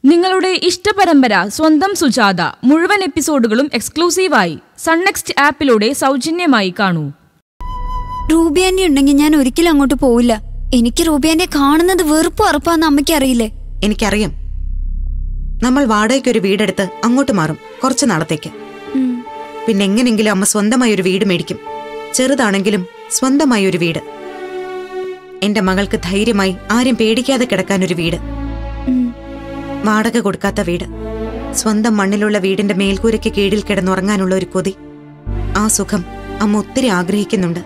നിങ്ങളുടെ ഇഷ്ടപരമ്പര സ്വന്തം സുജാത മുഴുവൻ എപ്പിസോഡുകളും എക്സ്ക്ലൂസീവായി സൺനെക്സ്റ്റ് ആപ്പിലൂടെ സൗജന്യമായി കാണൂ റൂബിയാന്റെ ഉണ്ടെങ്കിൽ ഞാൻ ഒരിക്കലും അങ്ങോട്ട് പോവില്ല എനിക്ക് റൂബിയാന്റെ കാണുന്നത് വെറുപ്പ് ഉറപ്പാന്ന് അമ്മയ്ക്ക് അറിയില്ലേ എനിക്കറിയാം നമ്മൾ വാടകയ്ക്ക് ഒരു വീടെടുത്ത് അങ്ങോട്ട് മാറും കുറച്ചു നാളത്തേക്ക് ഉം. പിന്നെ എങ്ങനെങ്കിലും അമ്മ സ്വന്തമായി ഒരു വീട് മേടിക്കും ചെറുതാണെങ്കിലും സ്വന്തമായി ഒരു വീട് എന്റെ മകൾക്ക് ധൈര്യമായി ആരും പേടിക്കാതെ കിടക്കാൻ ഒരു വീട് ഉം. വാടക കൊടുക്കാത്ത വീട് സ്വന്തം മണ്ണിലുള്ള വീടിന്റെ മേൽക്കൂരയ്ക്ക് കീഴിൽ കിടന്നുറങ്ങാനുള്ള ഒരു കൊതി ആ സുഖം അമ്മ ഒത്തിരി ആഗ്രഹിക്കുന്നുണ്ട്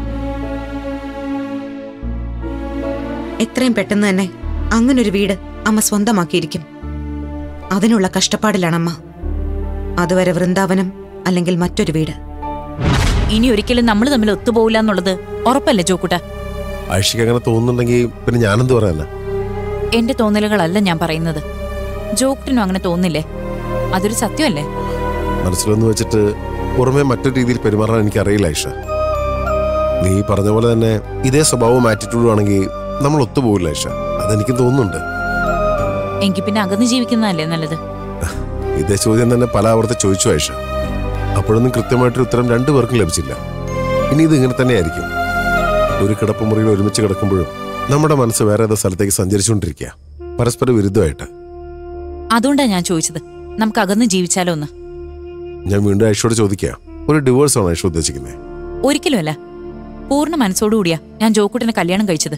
എത്രയും പെട്ടെന്ന് തന്നെ അങ്ങനൊരു വീട് അമ്മ സ്വന്തമാക്കിയിരിക്കും അതിനുള്ള കഷ്ടപ്പാടിലാണ് അമ്മ അതുവരെ വൃന്ദാവനം അല്ലെങ്കിൽ മറ്റൊരു വീട് ഇനി ഒരിക്കലും നമ്മൾ തമ്മിൽ ഒത്തുപോകില്ല എന്നുള്ളത് ഉറപ്പല്ലേ ജോക്കുട്ട ആഷിക്ക് അങ്ങനെ തോന്നുന്നുണ്ടെങ്കിൽ പിന്നെ ഞാനെന്ത് പറയാനാ എന്റെ തോന്നലുകളല്ല ഞാൻ പറയുന്നത് ജോക്കുട്ടിനും അങ്ങനെ തോന്നില്ലേ അതൊരു സത്യമല്ലേ മനസ്സിലൊന്ന് വെച്ചിട്ട് പുറമെ മറ്റൊരു രീതിയിൽ പെരുമാറാൻ എനിക്കറിയില്ല ഐഷ നീ പറഞ്ഞ പോലെ തന്നെ ഇതേ സ്വഭാവം ആറ്റിറ്റ്യൂഡും ആണെങ്കിൽ നമ്മൾ ഒത്തുപോകില്ല ഐഷ അതെനിക്ക് തോന്നുന്നുണ്ട് എങ്കിൽ പിന്നെ അകന്ന് ജീവിക്കുന്നതല്ലേ നല്ലത് ഇതേ ചോദ്യം തന്നെ പല ആവർത്തി ചോദിച്ചു ഐഷ അപ്പോഴൊന്നും കൃത്യമായിട്ടൊരു ഉത്തരം രണ്ടു പേർക്കും ലഭിച്ചില്ല ഇനി ഇത് ഇങ്ങനെ തന്നെയായിരിക്കും ഒരു കിടപ്പുമുറിയിൽ ഒരുമിച്ച് കിടക്കുമ്പോഴും നമ്മുടെ മനസ്സ് വേറെ ഏതോ സ്ഥലത്തേക്ക് സഞ്ചരിച്ചുകൊണ്ടിരിക്കുക പരസ്പര വിരുദ്ധമായിട്ട് അതുകൊണ്ടാണ് ഞാൻ ചോദിച്ചത് നമുക്ക് അകന്ന് ജീവിച്ചാലോ ഒന്ന് ഞാൻ വീണ്ടും ഐഷയോട് ചോദിക്കുക ഒരു ഡിവോഴ്സ് ആണ് ഐഷ ഉദ്ദേശിക്കുന്നത് ഒരിക്കലുമല്ല പൂർണ്ണ മനസ്സോടുകൂടിയാ ഞാൻ ജോക്കുട്ടിനെ കല്യാണം കഴിച്ചത്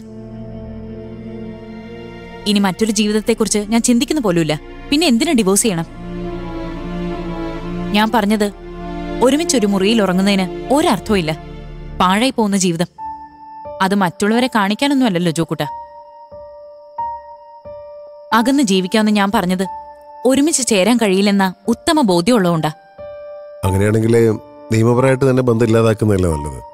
ഇനി മറ്റൊരു ജീവിതത്തെക്കുറിച്ച് ഞാൻ ചിന്തിക്കുന്ന പോലുമില്ല പിന്നെ എന്തിനാ ഡിവോഴ്സ് ചെയ്യണം ഞാൻ പറഞ്ഞത് ഒരുമിച്ചൊരു മുറിയിൽ ഉറങ്ങുന്നതിന് ഒരർത്ഥവും ഇല്ല പാഴായി പോകുന്ന ജീവിതം അത് മറ്റുള്ളവരെ കാണിക്കാനൊന്നും അല്ലല്ലോ ജോക്കുട്ട അകന്ന് ജീവിക്കാമെന്ന് ഞാൻ പറഞ്ഞത് ഒരുമിച്ച് ചേരാൻ കഴിയില്ലെന്ന ഉത്തമ ബോധ്യമുള്ളതുകൊണ്ടാ അങ്ങനെയാണെങ്കിൽ നിയമപരമായിട്ട് തന്നെ ബന്ധം ഇല്ലാതാക്കുന്നതല്ലേ നല്ലത്